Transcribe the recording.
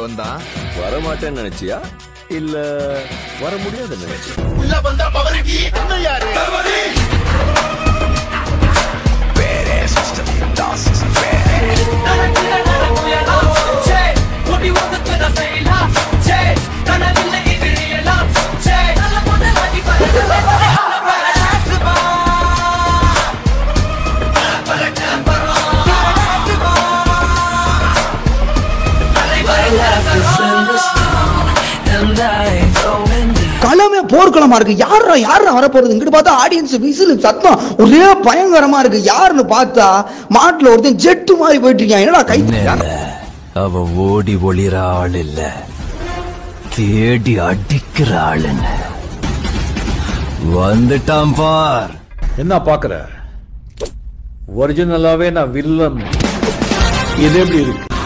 வந்தான் வரமாட்டேன்னு நினைச்சியா இல்ல வர முடியாதுன்னு நினைச்சியா உள்ள வந்த பவருக்கு அண்ணன் யாரு களமே போர்க்களமா இருக்கு யாரா யாரா வரப்போறது இங்கிட்டு பார்த்தா ஆடியன்ஸ் விசில் சத்தம் ஒரே பயங்கரமா இருக்கு யாருன்னு பார்த்தா மாட்டுல ஒருத்தன் ஜெட்டு மாதிரி போயிட்டு இருக்கான் என்னடா கை அவ ஓடி ஒளிர ஆள் இல்ல தேடி அடிக்கிற ஆளுன்னு வந்துட்டான் பார் என்ன பாக்குற ஒரிஜினலாவே நான் வில்லன் இது எப்படி இருக்கு